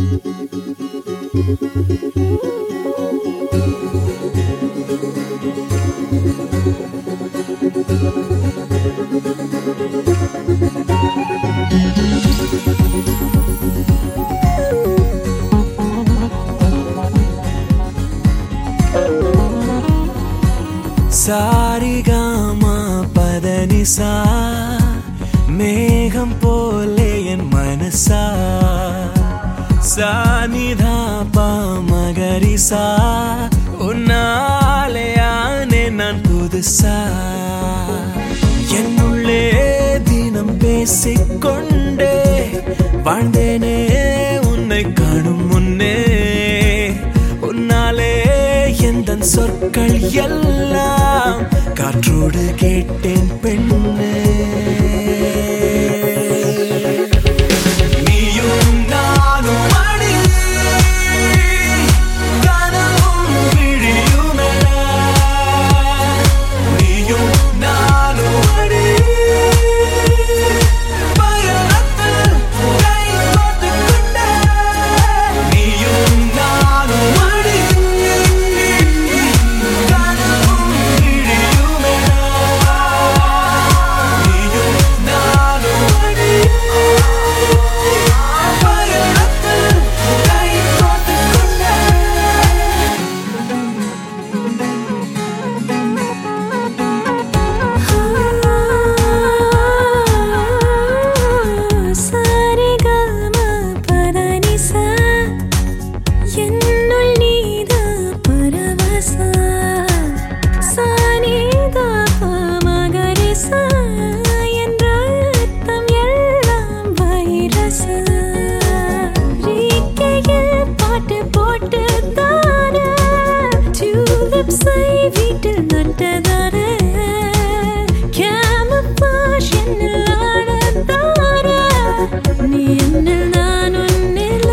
சாரிகாமா பதனிசா மேகம் போலே என் மனசா சானிதா பாமகரிசா உன்னாலே ஆனே நான் புதுசா என்னுள்ளே தினம் பேசிக்கொண்டே வாழ்ந்தேனே உன்னை காணும் முன்னே உன்னாலே எந்த சொற்கள் எல்லாம் காற்றோடு கேட்டேன் பெண்ணே நீயும் நானும் அடி கனவும் விழியுமென நீயும் நானும் அடி பயணத்தில் கை கோர்த்துக் கொண்ட நீயும் நானும் அடி கனவும் விழியுமென நீயும் நானும் அடி பயணத்தில் கை கோர்த்துக் கொண்ட சரிகம பதனிசா என்னுள் நீதா பரவசா சானிதா மகரிசா என்ற அர்த்தம் எல்லாம் வைரசா ரீக்கையில் பாட்டு போட்டு தானே டியூலிப்ஸை வீட்டில் நட்டதானே கேமப்பாஷ் என்னில் ஆடத்தானே நீ என்னில் நான் உன்னிலே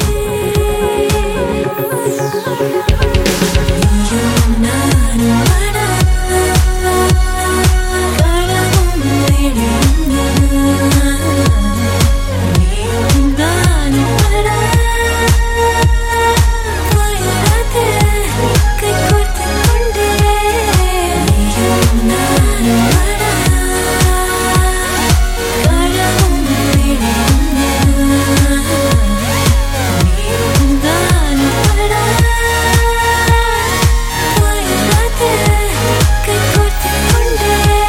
நீயும் நானும் அடா கடவும் விழியும் நீயும் நானும் அடா பயணத்தை கை கோர்த்துக் கொண்டே நீயும் நானும் அடா கடவும் விழியும் நீயும் நானும் அடா பயணத்தை கை கோர்த்துக் கொண்டே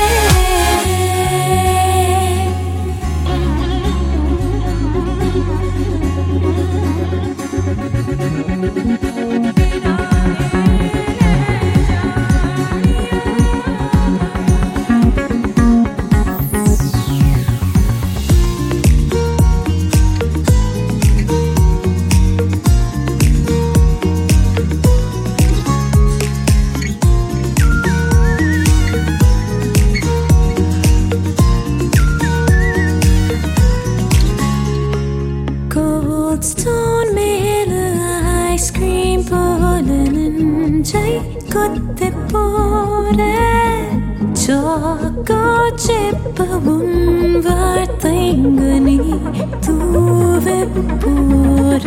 Cold stone மேல ice cream போல நெஞ்சை கொத்தி போற சாக்கோ செப்ப உன் வார்த்தைங்க நீ தூவி போற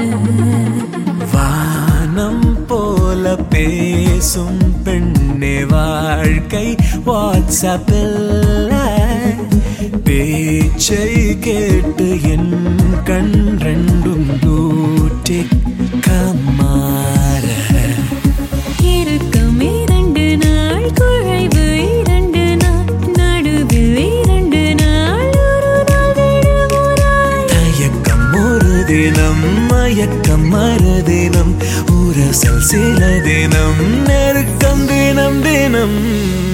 வானம் போல பேசும் பெண்ணே வாழ்க்கை வாட்ஸ்அப்பில் பேச்சை கேட்டு என் கண் ரெண்டும் ஊற்றி கமாற இருக்கும் இரண்டு நாள் குழைவு இரண்டு நாள் நடுவில் இரண்டு நாள் ஒரு நாள் விடுமுறை தயக்கம் ஒரு தினம் மயக்கம் மறுதினம் உரசல் சில தினம் நெருக்கம் தினம் தினம்